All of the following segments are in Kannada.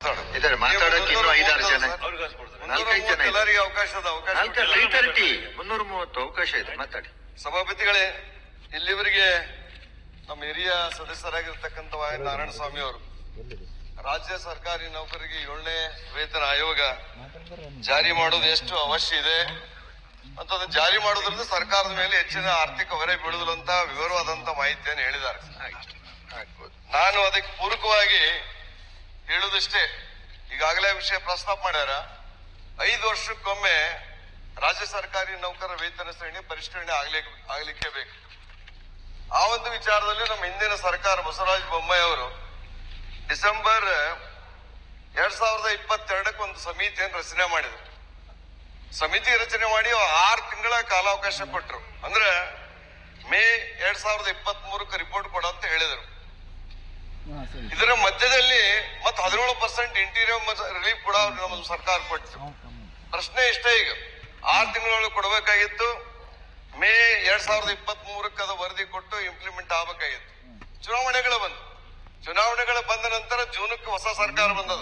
ಇದಾರೆ ಮಾತಾಡಕ್ಕೆ ಇನ್ನೂ ಐದಾರು ಜನ ನಾಲ್ಕೈದು ಜನ ಇದ್ದಾರೆ. ಎಲ್ಲರಿಗೆ ಅವಕಾಶದ ಅವಕಾಶ ನಾಲ್ಕು ತ್ರೀ ತರ್ಟಿ ಮುನ್ನೂರ ಮೂವತ್ತು ಅವಕಾಶ ಇದೆ ಮಾತಾಡಿ ಸಭಾಪತಿಗಳೇ ಇಲ್ಲಿವರೆಗೆ ನಮ್ಮ ಹಿರಿಯ ಸದಸ್ಯರಾಗಿರ್ತಕ್ಕಂಥ ವಾಯ ನಾರಾಯಣ ಸ್ವಾಮಿ ಅವರು ರಾಜ್ಯ ಸರ್ಕಾರಿ ನೌಕರರಿಗೆ ಏಳನೇ ವೇತನ ಆಯೋಗ ಜಾರಿ ಮಾಡೋದು ಎಷ್ಟು ಅವಶ್ಯ ಇದೆ ಅಂತ ಅದನ್ನ ಜಾರಿ ಮಾಡೋದ್ರಿಂದ ಸರ್ಕಾರದ ಮೇಲೆ ಹೆಚ್ಚಿನ ಆರ್ಥಿಕ ಹೊರೆ ಬೀಳುವುದಿಲ್ಲ ಅಂತ ವಿವರವಾದಂತ ಮಾಹಿತಿಯನ್ನು ಹೇಳಿದ್ದಾರೆ ಆಯ್ತು ಆಗ್ಬೋದು ನಾನು ಅದಕ್ಕೆ ಪೂರಕವಾಗಿ ಹೇಳುವುದಷ್ಟೇ ಈಗಾಗಲೇ ವಿಷಯ ಪ್ರಸ್ತಾಪ ಮಾಡ್ಯಾರ ಐದು ವರ್ಷಕ್ಕೊಮ್ಮೆ ರಾಜ್ಯ ಸರ್ಕಾರಿ ನೌಕರರ ವೇತನ ಶ್ರೇಣಿ ಪರಿಷ್ಕರಣೆ ಆಗ್ಲಿಕ್ಕೆ ಆಗ್ಲಿಕ್ಕೆ ಬೇಕು ಆ ಒಂದು ವಿಚಾರದಲ್ಲಿ ನಮ್ಮ ಹಿಂದಿನ ಸರ್ಕಾರ ಬಸವರಾಜ ಬೊಮ್ಮಾಯಿ ಅವರು ಡಿಸೆಂಬರ್ ಎರಡ್ ಸಾವಿರದ ಇಪ್ಪತ್ತೆರಡಕ್ಕೆ ಒಂದು ಸಮಿತಿಯನ್ನು ರಚನೆ ಮಾಡಿದ್ರು ಸಮಿತಿ ರಚನೆ ಮಾಡಿ ಆರು ತಿಂಗಳ ಕಾಲಾವಕಾಶ ಕೊಟ್ರು ಅಂದ್ರೆ ಮೇ ಎರಡ್ ಸಾವಿರದ ಇಪ್ಪತ್ತ್ ಮೂರಕ್ಕೆ ರಿಪೋರ್ಟ್ ಕೊಡ ಅಂತ ಹೇಳಿದರು ಇದರ ಮಧ್ಯದಲ್ಲಿ ಮತ್ತೆ ಹದಿನೇಳು ಪರ್ಸೆಂಟ್ ಇಂಟೀರಿಯರ್ ರಿಲೀಫ್ ಕೂಡ ನಮ್ಮ ಸರ್ಕಾರ ಕೊಟ್ಟಿತು ಪ್ರಶ್ನೆ ಇಷ್ಟೇ ಈಗ ಆರು ತಿಂಗಳೊಳಗೆ ಕೊಡಬೇಕಾಗಿತ್ತು ಮೇ ಎರಡ್ ಸಾವಿರದ ಇಪ್ಪತ್ತ್ ಮೂರಕ್ಕೆ ಅದು ವರದಿ ಕೊಟ್ಟು ಇಂಪ್ಲಿಮೆಂಟ್ ಆಗ್ಬೇಕಾಗಿತ್ತು ಚುನಾವಣೆಗಳು ಬಂದು ಚುನಾವಣೆಗಳು ಬಂದ ನಂತರ ಜೂನಕ್ಕೆ ಹೊಸ ಸರ್ಕಾರ ಬಂದದ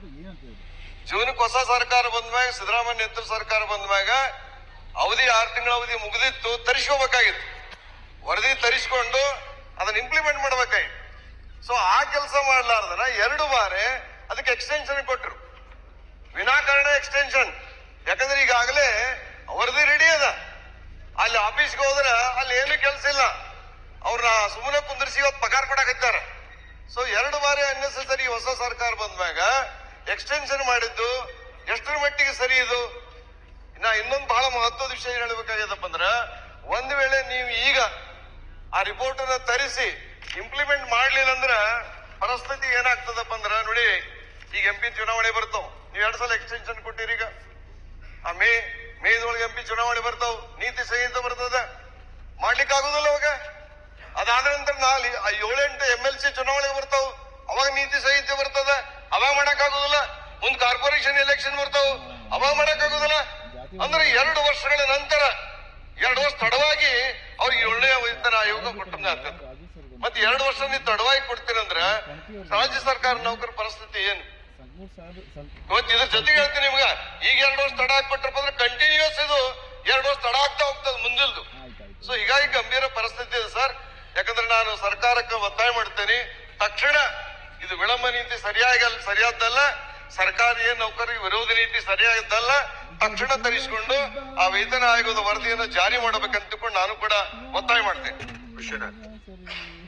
ಜೂನಕ್ಕೆ ಹೊಸ ಸರ್ಕಾರ ಬಂದ ಮ್ಯಾಗ ಸಿದ್ದರಾಮಯ್ಯ ನೇತೃತ್ವ ಸರ್ಕಾರ ಬಂದ ಮ್ಯಾಗ ಅವಧಿ ಆರು ತಿಂಗಳ ಅವಧಿ ಮುಗಿದಿತ್ತು ತರಿಸ್ಕೋಬೇಕಾಗಿತ್ತು ವರದಿ ತರಿಸ್ಕೊಂಡು ಅದನ್ನ ಇಂಪ್ಲಿಮೆಂಟ್ ಮಾಡ್ಬೇಕಾಗಿತ್ತು ಸೊ ಆ ಕೆಲಸ ಮಾಡ್ಲಾರ್ದನ ಎರಡು ಬಾರಿ ಅದಕ್ಕೆ ಎಕ್ಸ್ಟೆನ್ಷನ್ ಕೊಟ್ರು ವಿನಾಕಾರಣ ಎಕ್ಸ್ಟೆನ್ಷನ್ ಯಾಕಂದ್ರೆ ಈಗಾಗಲೇ ವರದಿ ರೆಡಿ ಅದ ಅಲ್ಲಿ ಆಫೀಸ್ಗೆ ಹೋದ್ರೆ ಅಲ್ಲಿ ಏನು ಕೆಲಸ ಇಲ್ಲ ಅವ್ರನ್ನ ಸುಮ್ಮನೆ ಕುಂದಿರಿಸಿ ಇವತ್ತು ಪಗಾರ ಕೊಡಕತ್ತಾರ ಸೊ ಎರಡು ಬಾರಿ ಅನ್ನೆಸೆಸರಿ ಹೊಸ ಸರ್ಕಾರ ಬಂದ್ಮ್ಯಾಗ ಎಕ್ಸ್ಟೆನ್ಷನ್ ಮಾಡಿದ್ದು ಎಷ್ಟರ ಮಟ್ಟಿಗೆ ಸರಿ ಇದು ಇನ್ನ ಇನ್ನೊಂದು ಬಹಳ ಮಹತ್ವದ ವಿಷಯ ಏನ್ ಹೇಳ್ಬೇಕಾಗ್ಯದಪ್ಪ ಅಂದ್ರ ಒಂದ್ ವೇಳೆ ನೀವು ಈಗ ಆ ರಿಪೋರ್ಟ್ ಅನ್ನ ತರಿಸಿ ಇಂಪ್ಲಿಮೆಂಟ್ ಮಾಡ್ಲಿಲ್ಲ ಅಂದ್ರ ಪರಿಸ್ಥಿತಿ ಏನಾಗ್ತದಪ್ಪ ಅಂದ್ರ ನೋಡಿ ಈಗ ಎಂ ಪಿ ಚುನಾವಣೆ ಬರ್ತಾವ ನೀವು ಎರಡ್ ಸಲ ಎಕ್ಸ್ಟೆನ್ಷನ್ ಕೊಟ್ಟಿರಿ ಈಗ ಆ ಮೇ ಮೇದೊಳಗೆ ಎಂ ಪಿ ಚುನಾವಣೆ ಬರ್ತಾವ ನೀತಿ ಸಂಹಿತೆ ಬರ್ತದ ಮಾಡ್ಲಿಕ್ಕೆ ಆಗುದಿಲ್ಲ ಅವಾಗ ಅದಾದ ನಂತರ ನಾಳೆ ಆ ಏಳೆಂಟು ಎಂ ಎಲ್ ಸಿ ಚುನಾವಣೆ ಬರ್ತಾವ ಅವಾಗ ನೀತಿ ಸಂಹಿತೆ ಬರ್ತದ ಅವಾಗ ಮಾಡಕ್ ಆಗುದಿಲ್ಲ ಮುಂದ್ ಕಾರ್ಪೊರೇಷನ್ ಎಲೆಕ್ಷನ್ ಬರ್ತಾವ ಅವಾಗ ಮಾಡಕ್ ಆಗುದಿಲ್ಲ ಅಂದ್ರೆ ಎರಡು ವರ್ಷಗಳ ನಂತರ ಎರಡು ವರ್ಷ ತಡವಾಗಿ ಅವ್ರಿಗೆ ಏಳನೇ ವೇತನ ಆಯೋಗ ಕೊಟ್ಟಂಗ ಆಗ್ತದೆ ಮತ್ತೆ ಎರಡು ವರ್ಷ ನೀವು ತಡವಾಗಿ ಕೊಡ್ತೀರಂದ್ರ ರಾಜ್ಯ ಸರ್ಕಾರ ನೌಕರ ಪರಿಸ್ಥಿತಿ ಏನು ಇವತ್ತು ಇದ್ರ ಜೊತೆಗೆ ಹೇಳ್ತೀನಿ ನಿಮ್ಗ ಈಗ ಎರಡು ವರ್ಷ ತಡ ಹಾಕ್ಬಿಟ್ರಪ್ಪ ಅಂದ್ರೆ ಕಂಟಿನ್ಯೂಸ್ ಇದು ಎರಡು ವರ್ಷ ತಡ ಆಗ್ತಾ ಹೋಗ್ತದೆ ಮುಂದಿಲ್ದು ಸೊ ಹೀಗಾಗಿ ಗಂಭೀರ ಪರಿಸ್ಥಿತಿ ಇದೆ ಸರ್ ಯಾಕಂದ್ರೆ ನಾನು ಸರ್ಕಾರಕ್ಕೆ ಒತ್ತಾಯ ಮಾಡ್ತೇನೆ ತಕ್ಷಣ ಇದು ವಿಳಂಬ ನೀತಿ ಸರಿಯಾಗಿ ಸರಿಯಾದ್ದಲ್ಲ ಸರ್ಕಾರಿ ನೌಕರರಿಗೆ ವಿರೋಧ ನೀತಿ ಸರಿಯಾದ್ದಲ್ಲ ತಕ್ಷಣ ತರಿಸಿಕೊಂಡು ಆ ವೇತನ ಆಯೋಗದ ವರದಿಯನ್ನು ಜಾರಿ ಮಾಡಬೇಕಂತಕೊಂಡು ನಾನು ಕೂಡ ಒತ್ತಾಯ ಮಾಡ್ತೇನೆ ವಿಶ್ವನಾಥ್ ಸರಿ